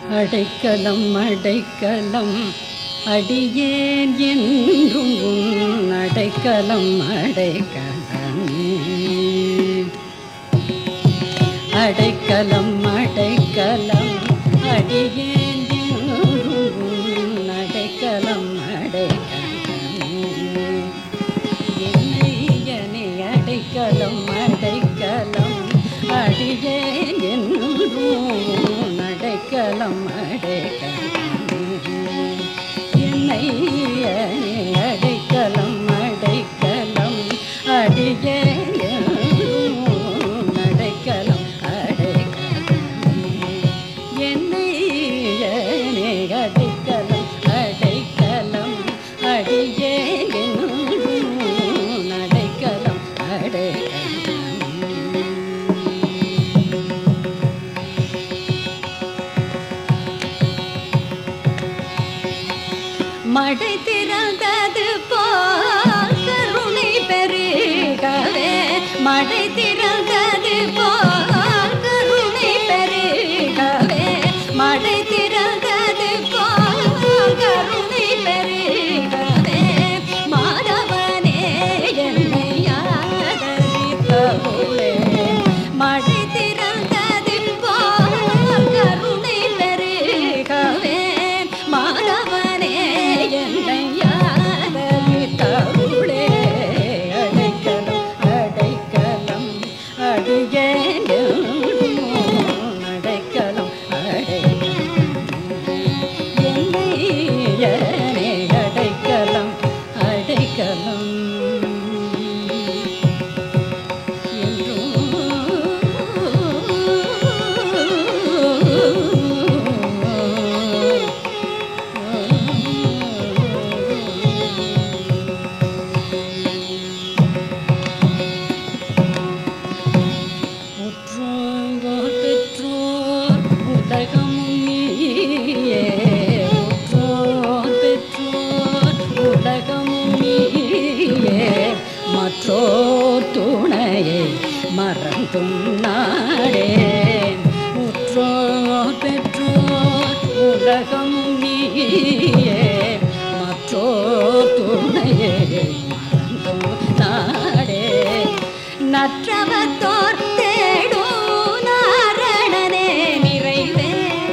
அடைக்கலம் அடைக்கலம் அடியேன் என்றும் உன் அடைக்கலம் அடைக்கலமே அடைக்கலம் அடைக்கலம் அடியேன் என்றும் உன் அடைக்கலம் அடைக்கலமே என்னையனை அடைக்கலம் அடைக்கலம் அடியேன் என்றும் அடைக்கலம் அடைக்கலம் என்னையனை அடைக்கலம் அடைக்கலம் அடியேன் என்றும் அடைக்கலம் அடைக்கலம் என்னையனை அடைக்கலம் அடைக்கலம் அடியேன் என்றும் அடைக்கலம் அடைக்கலம் மழை திறந்தது போல் கருணை பெருகவே மழை திறந்தது போல் கருணை பெருகவே மழை திறந்தது போல் கருணை பெருகவே மாதவனே என்னை ஆதரித்தருளே மழை திறந்தது போல் கருணை பெருகவே மாதவனே என்னை ஆதரித்தருளே அடைக்கலம் அடைக்கலம் அடியேன் அடைக்கலம் அடைக்கலம் என்னை அடைக்கலம் அடைக்கலம் உற்றோர் பெற்றோர் உலகமும் நீயே உற்றோர் பெற்றோர் உலகமும் நீயே மற்றோர் துணையை மறந்தும் நாடேன் உற்றோர் பெற்றோர் உலகமும் நீயே மற்றோர் துணையை மறந்தும் நாடே நற்றவத்தோர் தேடும் நாரணனே நிறைவே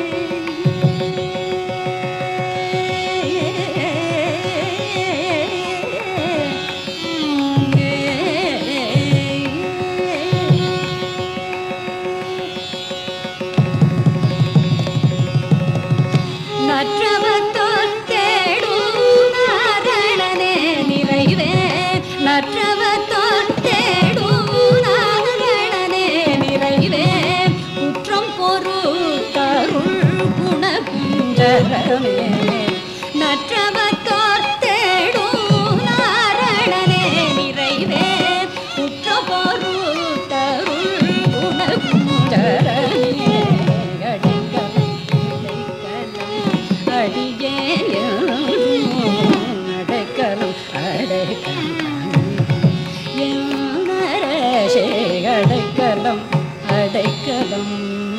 நற்றவத்தோர் தேடும் நாரணனே நிறைவே நற்றவத்தோர் தேடும் நாரணனே நிறைவே குற்றம் பொறுத்தருள் குணகுஞ்சரமே நற்றவத்தோர் தேடும் நாரணனே நிறைவே குற்றம் பொறுத்தருள் குணகுஞ்சரமே அடிக்கலம் அடைக்கலம் அடைக்கலம் அடைக்கலம் அடைக்கலம்